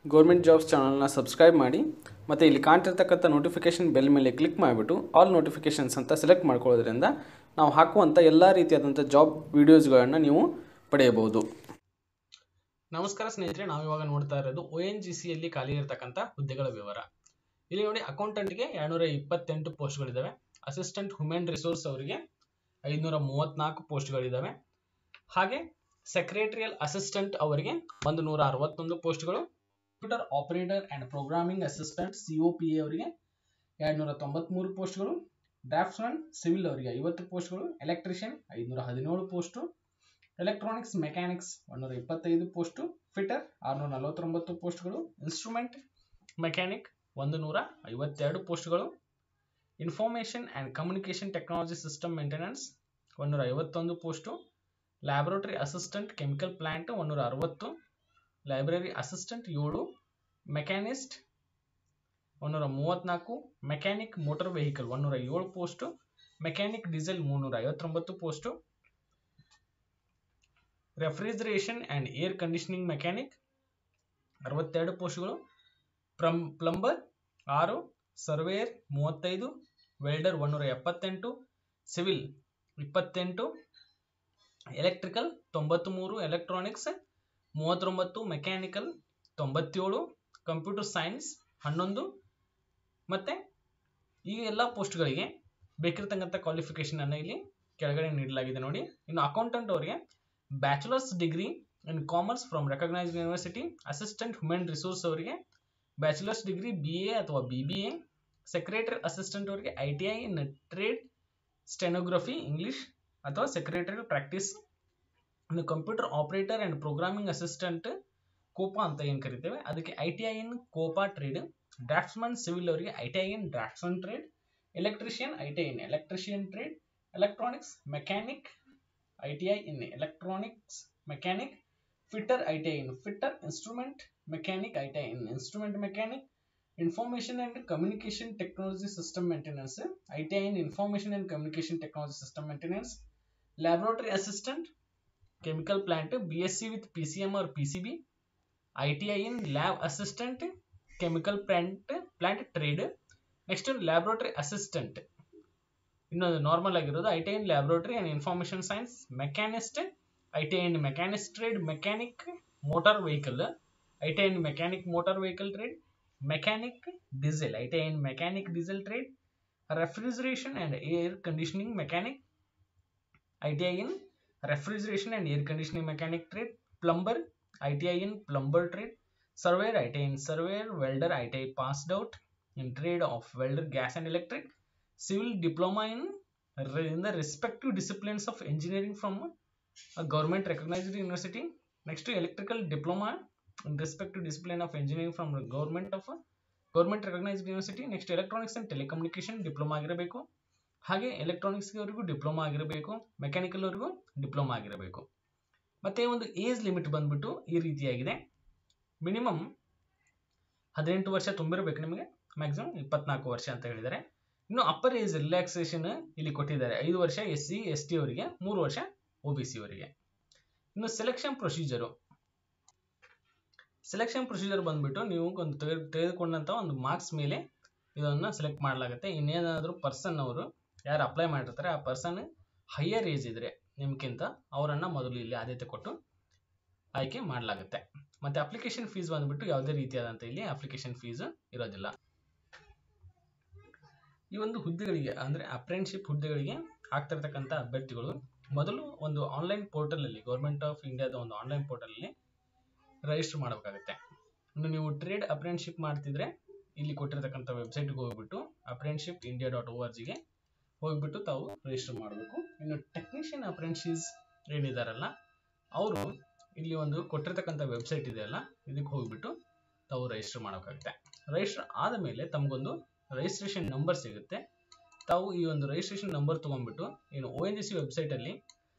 government jobs ಚಾನಲ್ನ subscribe ಮಾಡಿ ಮತ್ತು ಇಲ್ಲಿ ಕಾಣ್ತಿರ್ತಕ್ಕಂಥ ನೋಟಿಫಿಕೇಷನ್ ಬೆಲ್ ಮೇಲೆ ಕ್ಲಿಕ್ ಮಾಡಿಬಿಟ್ಟು ಆಲ್ ನೋಟಿಫಿಕೇಷನ್ಸ್ ಅಂತ ಸೆಲೆಕ್ಟ್ ಮಾಡ್ಕೊಳ್ಳೋದ್ರಿಂದ ನಾವು ಹಾಕುವಂಥ ಎಲ್ಲ ರೀತಿಯಾದಂಥ ಜಾಬ್ ವೀಡಿಯೋಸ್ಗಳನ್ನು ನೀವು ಪಡೆಯಬಹುದು ನಮಸ್ಕಾರ ಸ್ನೇಹಿತರೆ ನಾವು ಇವಾಗ ನೋಡ್ತಾ ಇರೋದು ಒ ಎನ್ ಜಿ ಸಿಯಲ್ಲಿ ಖಾಲಿ ಇರತಕ್ಕಂಥ ಹುದ್ದೆಗಳ ವಿವರ ಇಲ್ಲಿ ನೋಡಿ ಅಕೌಂಟೆಂಟ್ಗೆ ಎರಡ್ನೂರ ಇಪ್ಪತ್ತೆಂಟು ಪೋಸ್ಟ್ಗಳಿದ್ದಾವೆ ಅಸಿಸ್ಟೆಂಟ್ ಹ್ಯೂಮನ್ ರಿಸೋರ್ಸ್ ಅವರಿಗೆ ಐದುನೂರ ಮೂವತ್ನಾಲ್ಕು ಪೋಸ್ಟ್ಗಳಿದ್ದಾವೆ ಹಾಗೆ ಸೆಕ್ರೆಟರಿಯಲ್ ಅಸಿಸ್ಟೆಂಟ್ ಅವರಿಗೆ ಒಂದು ನೂರ ಅರವತ್ತೊಂದು ಪೋಸ್ಟ್ಗಳು computer operator and programming assistant C O P A ಅವರಿಗೆ ಎರಡ್ನೂರ ತೊಂಬತ್ಮೂರು ಪೋಸ್ಟ್ಗಳು ಡ್ರಾಫ್ಟ್ಸ್ಮನ್ ಸಿವಿಲ್ ಅವರಿಗೆ ಐವತ್ತು ಪೋಸ್ಟ್ಗಳು ಎಲೆಕ್ಟ್ರಿಷಿಯನ್ ಐದುನೂರ ಹದಿನೇಳು ಪೋಸ್ಟು ಎಲೆಕ್ಟ್ರಾನಿಕ್ಸ್ ಮೆಕ್ಯಾನಿಕ್ಸ್ ಒಂದೂರ ಇಪ್ಪತ್ತೈದು ಪೋಸ್ಟು ಫಿಟರ್ ಆರುನೂರ ನಲವತ್ತೊಂಬತ್ತು ಪೋಸ್ಟ್ಗಳು ಇನ್ಸ್ಟ್ರೂಮೆಂಟ್ ಮೆಕ್ಯಾನಿಕ್ ಒಂದು ನೂರ ಐವತ್ತೆರಡು ಪೋಸ್ಟ್ಗಳು information and communication technology system maintenance ಒಂದೂರ ಐವತ್ತೊಂದು post laboratory assistant chemical plant ಒಂದೂರ ಅರವತ್ತು ಲೈಬ್ರರಿ ಅಸಿಸ್ಟೆಂಟ್ ಏಳು ಮೆಕ್ಯಾನಿಸ್ಟ್ ಒಂದೂರ ಮೂವತ್ತ್ನಾಲ್ಕು ಮೆಕ್ಯಾನಿಕ್ ಮೋಟಾರ್ ವೆಹಿಕಲ್ ಒಂದೂರ ಏಳು ಪೋಸ್ಟು ಮೆಕ್ಯಾನಿಕ್ ಡೀಸೆಲ್ ಮುನ್ನೂರ ಐವತ್ತೊಂಬತ್ತು post refrigeration and air conditioning mechanic ಅರವತ್ತೆರಡು ಪೋಸ್ಟ್ಗಳು ಪ್ರಮ್ ಪ್ಲಂಬರ್ ಆರು ಸರ್ವೇಯರ್ ಮೂವತ್ತೈದು ವೆಲ್ಡರ್ ಒಂದೂರ ಎಪ್ಪತ್ತೆಂಟು ಸಿವಿಲ್ ಇಪ್ಪತ್ತೆಂಟು ಎಲೆಕ್ಟ್ರಿಕಲ್ ತೊಂಬತ್ತ್ಮೂರು ಎಲೆಕ್ಟ್ರಾನಿಕ್ಸ್ ಮೂವತ್ತೊಂಬತ್ತು ಮೆಕ್ಯಾನಿಕಲ್ ತೊಂಬತ್ತೇಳು ಕಂಪ್ಯೂಟರ್ ಸೈನ್ಸ್ ಹನ್ನೊಂದು ಮತ್ತು ಈ ಎಲ್ಲ ಪೋಸ್ಟ್ಗಳಿಗೆ ಬೇಕಿರತಕ್ಕಂಥ ಕ್ವಾಲಿಫಿಕೇಷನ್ ಅನ್ನು ಇಲ್ಲಿ ಕೆಳಗಡೆ ನೀಡಲಾಗಿದೆ ನೋಡಿ ಇನ್ನು ಅಕೌಂಟೆಂಟ್ ಅವರಿಗೆ bachelors degree in commerce from recognised university assistant human resource ಅವರಿಗೆ ಬ್ಯಾಚುಲರ್ಸ್ ಡಿಗ್ರಿ ಬಿ ಎ ಅಥವಾ B B A secretary assistant ಅವರಿಗೆ I T I in trade stenography English ಅಥವಾ ಸೆಕ್ರೆಟರಿ ಪ್ರಾಕ್ಟೀಸ್ ಇನ್ನು computer operator and programming assistant COPA ಅಂತ ಏನು ಕರಿತೇವೆ ಅದಕ್ಕೆ I T I in COPA trade draftsman civil ಅವರಿಗೆ I T I in draftsman trade electrician I T I in electrician trade electronics mechanic ITI in electronics mechanic, fitter ITI in fitter, instrument mechanic ITI in instrument mechanic, information and communication technology system maintenance ITI in information and communication technology system maintenance, laboratory assistant, chemical plant BSc with PCM or PCB, ITI in lab assistant, chemical plant plant trade, next laboratory assistant ಇನ್ನೊಂದು normal ಆಗಿರೋದು I T in laboratory and information science machinist I T in machinist trade mechanic motor vehicle I T in mechanic motor vehicle trade mechanic diesel I T in mechanic diesel trade refrigeration and air conditioning mechanic I T I in refrigeration and air conditioning mechanic trade plumber I T I in plumber trade surveyor I T in surveyor welder I T I passed out in trade of welder gas and electric civil diploma in, in the respective disciplines of engineering from a government recognized university next to electrical diploma in respective discipline of engineering from the government of a government recognised university next electronics and telecommunication diploma ಆಗಿರಬೇಕು ಹಾಗೆ ಎಲೆಕ್ಟ್ರಾನಿಕ್ಸ್ವರೆಗೂ diploma ಆಗಿರಬೇಕು ಮೆಕ್ಯಾನಿಕಲ್ವರೆಗೂ diploma ಆಗಿರಬೇಕು ಮತ್ತೆ ಒಂದು age limit ಬಂದ್ಬಿಟ್ಟು ಈ ರೀತಿಯಾಗಿದೆ minimum ಹದಿನೆಂಟು ವರ್ಷ ತುಂಬಿರಬೇಕು ನಿಮಗೆ ಮ್ಯಾಕ್ಸಿಮಮ್ ಇಪ್ಪತ್ನಾಲ್ಕು ವರ್ಷ ಅಂತ ಹೇಳಿದ್ದಾರೆ ಇನ್ನು ಅಪ್ಪರ್ ಏಜ್ ರಿಲ್ಯಾಕ್ಸೇಷನ್ ಇಲ್ಲಿ ಕೊಟ್ಟಿದ್ದಾರೆ ಐದು ವರ್ಷ ಎಸ್ ಸಿ ಎಸ್ ಟಿ ಅವರಿಗೆ ಮೂರು ವರ್ಷ ಒ ಬಿ ಸಿ ಅವರಿಗೆ ಇನ್ನು ಸೆಲೆಕ್ಷನ್ ಪ್ರೊಸೀಜರು ಸೆಲೆಕ್ಷನ್ ಪ್ರೊಸೀಜರ್ ಬಂದ್ಬಿಟ್ಟು ನೀವು ಒಂದು ತೆಗೆ ತೆಗೆದುಕೊಂಡಂಥ ಒಂದು ಮಾರ್ಕ್ಸ್ ಮೇಲೆ ಇದನ್ನು ಸೆಲೆಕ್ಟ್ ಮಾಡಲಾಗುತ್ತೆ ಇನ್ನೇನಾದರೂ ಪರ್ಸನ್ ಅವರು ಯಾರು ಅಪ್ಲೈ ಮಾಡಿರ್ತಾರೆ ಆ ಪರ್ಸನ್ ಹೈಯರ್ ಏಜ್ ಇದ್ರೆ ನಿಮ್ಗಿಂತ ಅವರನ್ನು ಮೊದಲು ಇಲ್ಲಿ ಆದ್ಯತೆ ಕೊಟ್ಟು ಆಯ್ಕೆ ಮಾಡಲಾಗುತ್ತೆ ಮತ್ತು ಅಪ್ಲಿಕೇಶನ್ ಫೀಸ್ ಬಂದ್ಬಿಟ್ಟು ಯಾವುದೇ ರೀತಿಯಾದಂಥ ಇಲ್ಲಿ ಅಪ್ಲಿಕೇಶನ್ ಫೀಸ್ ಇರೋದಿಲ್ಲ ಈ ಒಂದು ಹುದ್ದೆಗಳಿಗೆ ಅಂದರೆ ಅಪ್ರೆಂಟಿಶಿಪ್ ಹುದ್ದೆಗಳಿಗೆ ಆಗ್ತಿರ್ತಕ್ಕಂಥ ಅಭ್ಯರ್ಥಿಗಳು ಮೊದಲು ಒಂದು ಆನ್ಲೈನ್ ಪೋರ್ಟಲಲ್ಲಿ ಗೌರ್ಮೆಂಟ್ ಆಫ್ ಇಂಡಿಯಾದ ಒಂದು ಆನ್ಲೈನ್ ಪೋರ್ಟಲಲ್ಲಿ ರಿಜಿಸ್ಟರ್ ಮಾಡಬೇಕಾಗುತ್ತೆ ಇನ್ನು ನೀವು ಟ್ರೇಡ್ ಅಪ್ರೆಂಟಿಶಿಪ್ ಮಾಡ್ತಿದ್ರೆ ಇಲ್ಲಿ ಕೊಟ್ಟಿರ್ತಕ್ಕಂಥ ವೆಬ್ಸೈಟ್ಗೆ ಹೋಗ್ಬಿಟ್ಟು apprenticeship India dot O R ಜಿಗೆ ಹೋಗ್ಬಿಟ್ಟು ತಾವು ರಿಜಿಸ್ಟರ್ ಮಾಡಬೇಕು ಇನ್ನು ಟೆಕ್ನಿಷಿಯನ್ ಅಪ್ರೆಂಟಿಸ್ ಏನಿದಾರಲ್ಲ ಅವರು ಇಲ್ಲಿ ಒಂದು ಕೊಟ್ಟಿರ್ತಕ್ಕಂಥ ವೆಬ್ಸೈಟ್ ಇದೆಯಲ್ಲ ಇದಕ್ಕೆ ಹೋಗ್ಬಿಟ್ಟು ತಾವು ರಿಜಿಸ್ಟರ್ ಮಾಡೋಕ್ಕಾಗುತ್ತೆ ರಿಜಿಸ್ಟರ್ ಆದ ಮೇಲೆ ತಮಗೊಂದು ರಿಜಿಸ್ಟ್ರೇಷನ್ ನಂಬರ್ ಸಿಗುತ್ತೆ ತಾವು ಈ ಒಂದು ರಿಜಿಸ್ಟ್ರೇಷನ್ ನಂಬರ್ ತೊಗೊಂಡ್ಬಿಟ್ಟು ಏನು ಒ ಎನ್ ಜಿ ಸಿ ವೆಬ್ಸೈಟಲ್ಲಿ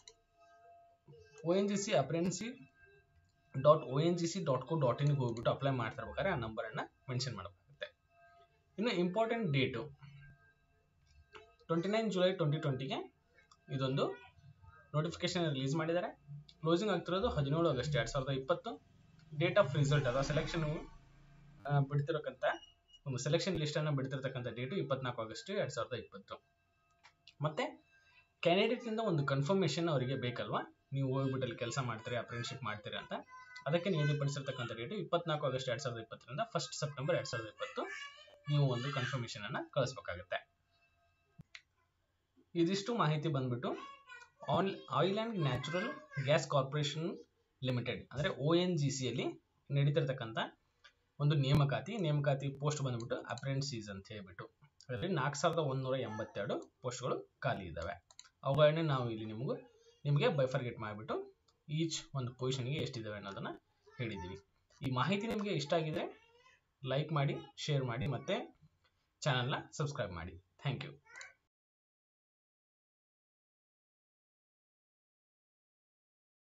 O N G C apprentice dot O N G C dot co ಡಾಟ್ ಇನ್ಗೆ ಹೋಗ್ಬಿಟ್ಟು ಅಪ್ಲೈ ಮಾಡ್ತಿರ್ಬೇಕಾದ್ರೆ ಆ ನಂಬರನ್ನು ಮೆನ್ಷನ್ ಮಾಡಬೇಕಾಗುತ್ತೆ ಇನ್ನು important date twenty nine July twenty ಟ್ವೆಂಟಿಗೆ ಇದೊಂದು ನೋಟಿಫಿಕೇಶನ್ ರಿಲೀಸ್ ಮಾಡಿದ್ದಾರೆ ಕ್ಲೋಸಿಂಗ್ ಆಗ್ತಿರೋದು ಹದಿನೇಳು ಆಗಸ್ಟ್ ಎರಡು ಸಾವಿರದ ಇಪ್ಪತ್ತು ಡೇಟ್ ಆಫ್ ರಿಸಲ್ಟ್ ಅಥವಾ ಸೆಲೆಕ್ಷನ್ ಆ, ಬಿಡ್ತಿರಕ್ಕಂಥ ಒಂದು ಸೆಲೆಕ್ಷನ್ ಲಿಸ್ಟನ್ನು ಬಿಡ್ತಿರ್ತಕ್ಕಂಥ ಡೇಟು ಇಪ್ಪತ್ನಾಲ್ಕು ಆಗಸ್ಟ್ ಎರಡು ಸಾವಿರದ ಇಪ್ಪತ್ತು ಮತ್ತೆ ಕ್ಯಾಂಡಿಡೇಟಿಂದ ಒಂದು ಕನ್ಫರ್ಮೇಷನ್ ಅವರಿಗೆ ಬೇಕಲ್ವಾ ನೀವು ಹೋಗ್ಬಿಟ್ಟು ಅಲ್ಲಿ ಕೆಲಸ ಮಾಡ್ತೀರಿ ಅಪ್ರೆಂಟಿಶಿಪ್ ಮಾಡ್ತೀರಿ ಅಂತ ಅದಕ್ಕೆ ನಿಗದಿಪಡಿಸಿರ್ತಕ್ಕಂಥ ಡೇಟು ಇಪ್ಪತ್ನಾಲ್ಕು ಆಗಸ್ಟ್ ಎರಡು ಸಾವಿರದ ಇಪ್ಪತ್ತರಿಂದ ಫಸ್ಟ್ ಸೆಪ್ಟೆಂಬರ್ ಎರಡು ಸಾವಿರದ ಇಪ್ಪತ್ತು ನೀವು ಒಂದು ಕನ್ಫರ್ಮೇಷನ್ ಅನ್ನ ಕಳಿಸ್ಬೇಕಾಗುತ್ತೆ ಇದಿಷ್ಟು ಮಾಹಿತಿ ಬಂದ್ಬಿಟ್ಟು ಆನ್ oil and natural gas corporation limited ಅಂದರೆ ಒ ಎನ್ ಜಿ ಸಿಯಲ್ಲಿ ನಡೀತಿರ್ತಕ್ಕಂಥ ಒಂದು ನೇಮಕಾತಿ ನೇಮಕಾತಿ ಪೋಸ್ಟ್ ಬಂದ್ಬಿಟ್ಟು ಅಪ್ರೆಂಟಿಸೀಸ್ ಅಂತ ಹೇಳ್ಬಿಟ್ಟು ಅದರಲ್ಲಿ ನಾಲ್ಕು ಸಾವಿರದ ಒಂದೂರ ಎಂಬತ್ತೆರಡು ಪೋಸ್ಟ್ಗಳು ಖಾಲಿ ಇದ್ದಾವೆ ಅವುಗಳನ್ನೇ ನಾವು ಇಲ್ಲಿ ನಿಮಗೂ ನಿಮಗೆ ಬೈಫರ್ಗೆಟ್ ಮಾಡಿಬಿಟ್ಟು ಈಚ್ ಒಂದು ಪೊಸಿಷನ್ಗೆ ಎಷ್ಟಿದ್ದಾವೆ ಅನ್ನೋದನ್ನು ಹೇಳಿದ್ದೀವಿ ಈ ಮಾಹಿತಿ ನಿಮಗೆ ಇಷ್ಟ ಆಗಿದೆ ಲೈಕ್ ಮಾಡಿ ಶೇರ್ ಮಾಡಿ ಮತ್ತು ಚಾನಲ್ನ ಸಬ್ಸ್ಕ್ರೈಬ್ ಮಾಡಿ ಥ್ಯಾಂಕ್ ಯು